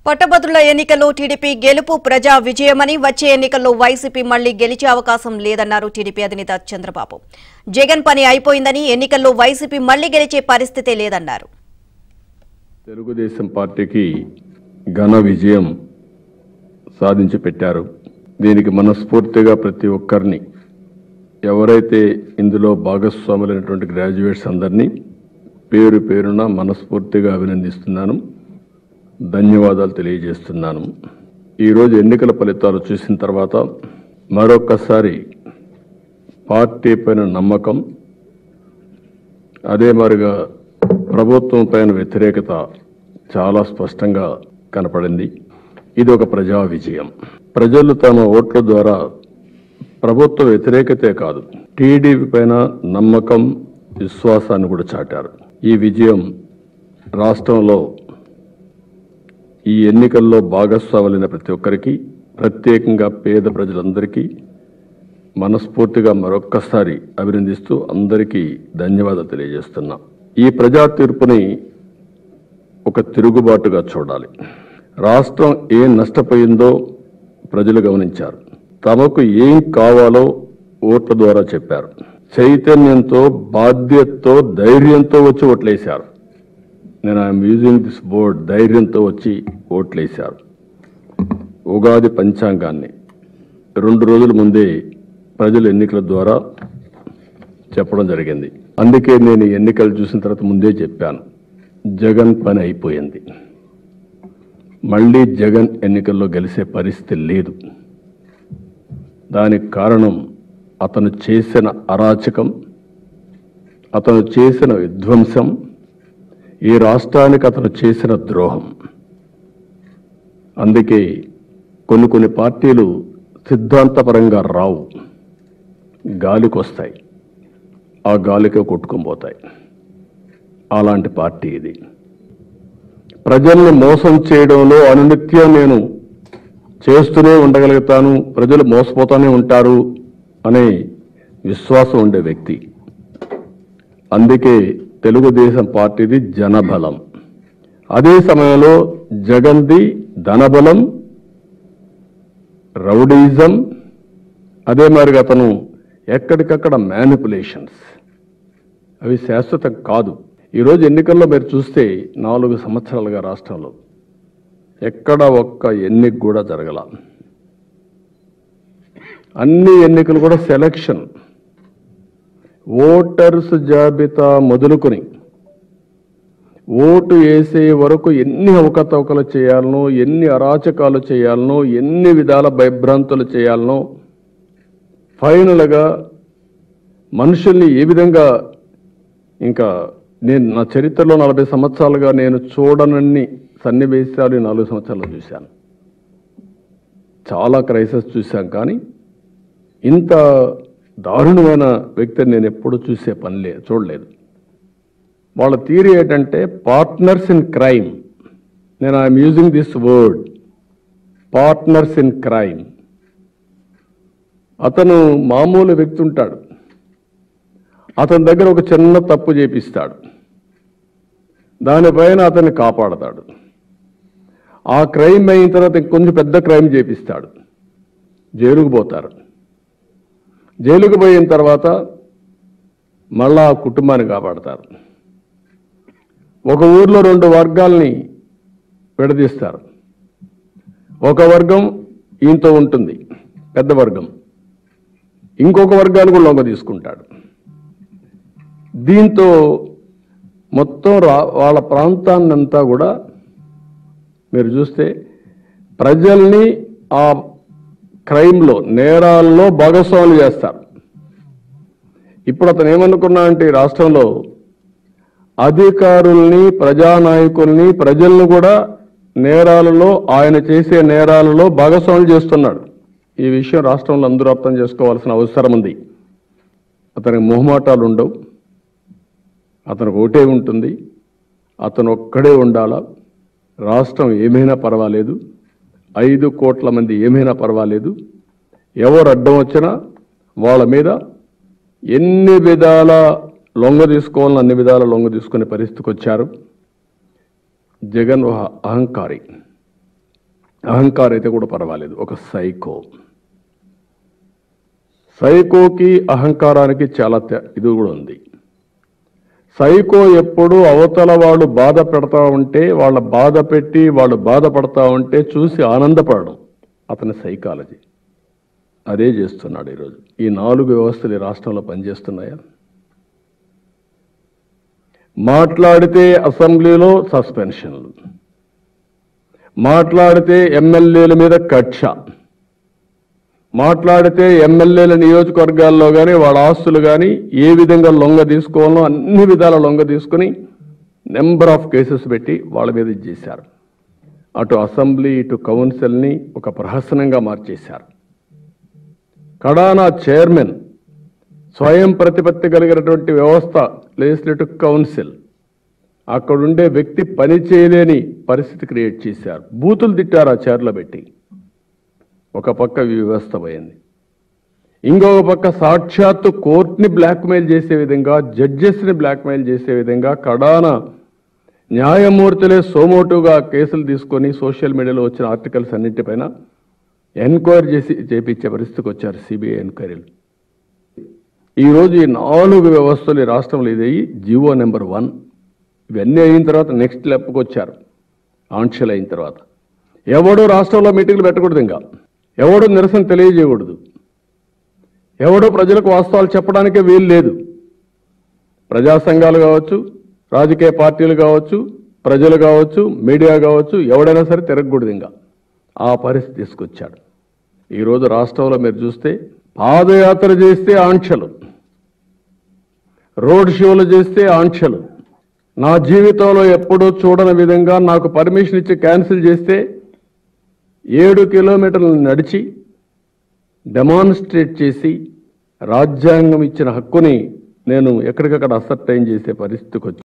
పట్టభద్రుల ఎన్నికల్లో టీడీపీ గెలుపు ప్రజా విజయమని వచ్చే ఎన్నికల్లో వైసీపీ మళ్లీ గెలిచే అవకాశం లేదన్నారు టీడీపీ అధినేత చంద్రబాబు జగన్ పని అయిపోయిందని ఎన్నికల్లో వైసీపీ మళ్లీ గెలిచే పరిస్థితే లేదన్నారు తెలుగుదేశం పార్టీకి ఘన విజయం సాధించి పెట్టారు దీనికి మనస్ఫూర్తిగా ప్రతి ఒక్కరిని ఎవరైతే ఇందులో భాగస్వాములైనటువంటి గ్రాడ్యుయేట్స్ అందరినీ పేరు పేరున మనస్ఫూర్తిగా అభినందిస్తున్నాను ధన్యవాదాలు తెలియజేస్తున్నాను ఈరోజు ఎన్నికల ఫలితాలు చూసిన తర్వాత మరొక్కసారి పార్టీ పైన నమ్మకం అదే మరిగా ప్రభుత్వం పైన వ్యతిరేకత చాలా స్పష్టంగా కనపడింది ఇది ఒక ప్రజా విజయం ప్రజలు తమ ఓట్ల ద్వారా ప్రభుత్వ వ్యతిరేకతే కాదు టీడీపీ పైన నమ్మకం విశ్వాసాన్ని కూడా చాటారు ఈ విజయం రాష్ట్రంలో ఈ ఎన్నికల్లో భాగస్వాములైన ప్రతి ఒక్కరికి ప్రత్యేకంగా పేద ప్రజలందరికీ మనస్ఫూర్తిగా మరొక్కసారి అభినందిస్తూ అందరికీ ధన్యవాదాలు తెలియజేస్తున్నా ఈ ప్రజా తీర్పుని ఒక తిరుగుబాటుగా చూడాలి రాష్ట్రం ఏం నష్టపోయిందో ప్రజలు గమనించారు తమకు ఏం కావాలో ఓట్ల ద్వారా చెప్పారు చైతన్యంతో బాధ్యతతో ధైర్యంతో వచ్చి ఓట్లేశారు నేను ఐఎమ్ యూజింగ్ దిస్ బోర్డ్ ధైర్యంతో వచ్చి ఓట్లేశారు ఉగాది పంచాంగాన్ని రెండు రోజుల ముందే ప్రజలు ఎన్నికల ద్వారా చెప్పడం జరిగింది అందుకే నేను ఈ ఎన్నికలు చూసిన తర్వాత ముందే చెప్పాను జగన్ పని అయిపోయింది మళ్ళీ జగన్ ఎన్నికల్లో గెలిచే పరిస్థితి లేదు దానికి కారణం అతను చేసిన అరాచకం అతను చేసిన విధ్వంసం ఈ రాష్ట్రానికి అతను చేసిన ద్రోహం అందుకే కొన్ని కొన్ని పార్టీలు సిద్ధాంతపరంగా రావు గాలికొస్తాయి ఆ గాలికే కొట్టుకొని పోతాయి అలాంటి పార్టీ ఇది ప్రజల్ని మోసం చేయడంలో అనునిత్యం నేను చేస్తూనే ఉండగలుగుతాను ప్రజలు మోసపోతూనే ఉంటారు అనే విశ్వాసం ఉండే వ్యక్తి అందుకే తెలుగుదేశం పార్టీది జనబలం అదే సమయంలో జగన్ది ధనబలం రౌడీజం అదే మరిగా అతను ఎక్కడికక్కడ మ్యానిపులేషన్స్ అవి శాశ్వతం కాదు ఈరోజు ఎన్నికల్లో మీరు చూస్తే నాలుగు సంవత్సరాలుగా రాష్ట్రంలో ఎక్కడ ఒక్క ఎన్నిక కూడా జరగల అన్ని ఎన్నికలు కూడా సెలక్షన్ ఓటర్స్ జాబితా మొదలుకొని ఓటు వేసే వరకు ఎన్ని అవకతవకలు చేయాలనో ఎన్ని అరాచకాలు చేయాలనో ఎన్ని విధాల భయభ్రాంతులు చేయాలనో ఫైనల్గా మనుషుల్ని ఏ విధంగా ఇంకా నేను నా చరిత్రలో నలభై సంవత్సరాలుగా నేను చూడనన్ని సన్నివేశాలు ఈ నాలుగు సంవత్సరాలు చూశాను చాలా క్రైసిస్ చూశాం కానీ ఇంత దారుణమైన వ్యక్తిని నేను ఎప్పుడు చూసే పని లే చూడలేదు వాళ్ళ థియరీ ఏంటంటే పార్ట్నర్స్ ఇన్ క్రైమ్ నేను I'm using this word partners in crime అతను మామూలు వ్యక్తి ఉంటాడు అతని దగ్గర ఒక చిన్న తప్పు చేపిస్తాడు దానిపైన అతన్ని కాపాడతాడు ఆ క్రైమ్ అయిన తర్వాత ఇంకొంచెం పెద్ద క్రైమ్ చేపిస్తాడు జైలుకు పోతారు జైలుకు పోయిన తర్వాత మళ్ళా ఆ కుటుంబాన్ని కాపాడతారు ఒక ఊర్లో రెండు వర్గాల్ని విడదీస్తారు ఒక వర్గం ఈయనతో ఉంటుంది పెద్ద వర్గం ఇంకొక వర్గాన్ని కూడా లొంగ తీసుకుంటాడు దీంతో మొత్తం రా వాళ్ళ ప్రాంతాన్నంతా కూడా మీరు చూస్తే ప్రజల్ని ఆ క్రైమ్లో నేరాల్లో భాగస్వాములు చేస్తారు ఇప్పుడు అతను ఏమనుకున్నా అంటే ఈ రాష్ట్రంలో అధికారుల్ని ప్రజానాయకుల్ని ప్రజలను కూడా నేరాలలో ఆయన చేసే నేరాలలో భాగస్వాములు చేస్తున్నాడు ఈ విషయం రాష్ట్రంలో అందరూ అర్థం చేసుకోవాల్సిన అవసరం ఉంది అతనికి మొహమాటాలు ఉండవు అతనికి ఒకటే ఉంటుంది అతను ఒక్కడే ఉండాలా రాష్ట్రం ఏమైనా పర్వాలేదు ఐదు కోట్ల మంది ఏమైనా పర్వాలేదు ఎవరు అడ్డం వచ్చినా వాళ్ళ మీద ఎన్ని విధాల లొంగ తీసుకోవాలని అన్ని విధాల లొంగ తీసుకునే పరిస్థితికి వచ్చారు జగన్ ఒక అహంకారి అహంకారం అయితే కూడా పర్వాలేదు ఒక సైకో సైకోకి అహంకారానికి చాలా తే- ఇది కూడా ఉంది సైకో ఎప్పుడు అవతల వాళ్ళు బాధ పెడతా ఉంటే వాళ్ళ బాధ పెట్టి వాళ్ళు బాధపడతా ఉంటే చూసి ఆనందపడడం అతని సైకాలజీ అదే చేస్తున్నాడు ఈరోజు ఈ నాలుగు వ్యవస్థలు ఈ రాష్ట్రంలో పనిచేస్తున్నాయా మాట్లాడితే అసెంబ్లీలో సస్పెన్షన్లు మాట్లాడితే ఎమ్మెల్యేల మీద కక్ష మాట్లాడితే ఎమ్మెల్యేల నియోజకవర్గాల్లో కానీ వాళ్ళ ఆస్తులు కానీ ఏ విధంగా లొంగ తీసుకోవాలో అన్ని విధాల లొంగ తీసుకుని నెంబర్ ఆఫ్ కేసెస్ పెట్టి వాళ్ళ మీద ఇది చేశారు అటు అసెంబ్లీ ఇటు కౌన్సిల్ని ఒక ప్రహసనంగా మార్చేశారు కడానా చైర్మన్ స్వయం ప్రతిపత్తి కలిగినటువంటి వ్యవస్థ లెజిస్లేటివ్ కౌన్సిల్ అక్కడుండే వ్యక్తి పని చేయలేని పరిస్థితి క్రియేట్ చేశారు బూతులు తిట్టారు ఆ చైర్లో పెట్టి ఒక పక్క ఈ వ్యవస్థ పోయింది ఇంకొక పక్క సాక్షాత్తు కోర్టుని బ్లాక్మెయిల్ చేసే విధంగా జడ్జెస్ని బ్లాక్మెయిల్ చేసే విధంగా కడాన న్యాయమూర్తులే సోమోటుగా కేసులు తీసుకొని సోషల్ మీడియాలో వచ్చిన ఆర్టికల్స్ అన్నింటిపైన ఎంక్వైరీ చేసి చేపించే పరిస్థితికి వచ్చారు సిబిఐ ఎంక్వైరీలు ఈరోజు ఈ నాలుగు వ్యవస్థలు ఈ రాష్ట్రంలో ఇది జివో నెంబర్ వన్ ఇవన్నీ అయిన తర్వాత నెక్స్ట్ లెప్కి వచ్చారు ఆంక్షలు అయిన తర్వాత ఎవడు రాష్ట్రంలో మీటింగ్లు పెట్టకూడదు ఇంకా ఎవడు నిరసన తెలియజేయకూడదు ఎవడు ప్రజలకు వాస్తవాలు చెప్పడానికే వీలు లేదు ప్రజా సంఘాలు కావచ్చు రాజకీయ పార్టీలు కావచ్చు ప్రజలు కావచ్చు మీడియా కావచ్చు ఎవడైనా సరే తిరగకూడదు ఇంకా ఆ పరిస్థితి తీసుకొచ్చాడు ఈరోజు రాష్ట్రంలో మీరు చూస్తే పాదయాత్ర చేస్తే ఆంక్షలు రోడ్ షోలు చేస్తే ఆంక్షలు నా జీవితంలో ఎప్పుడూ చూడని విధంగా నాకు పర్మిషన్ ఇచ్చి క్యాన్సిల్ చేస్తే ఏడు కిలోమీటర్లు నడిచి డెమాన్స్ట్రేట్ చేసి రాజ్యాంగం ఇచ్చిన హక్కుని నేను ఎక్కడికక్కడ అసర్టైన్ చేసే పరిస్థితికి వచ్చి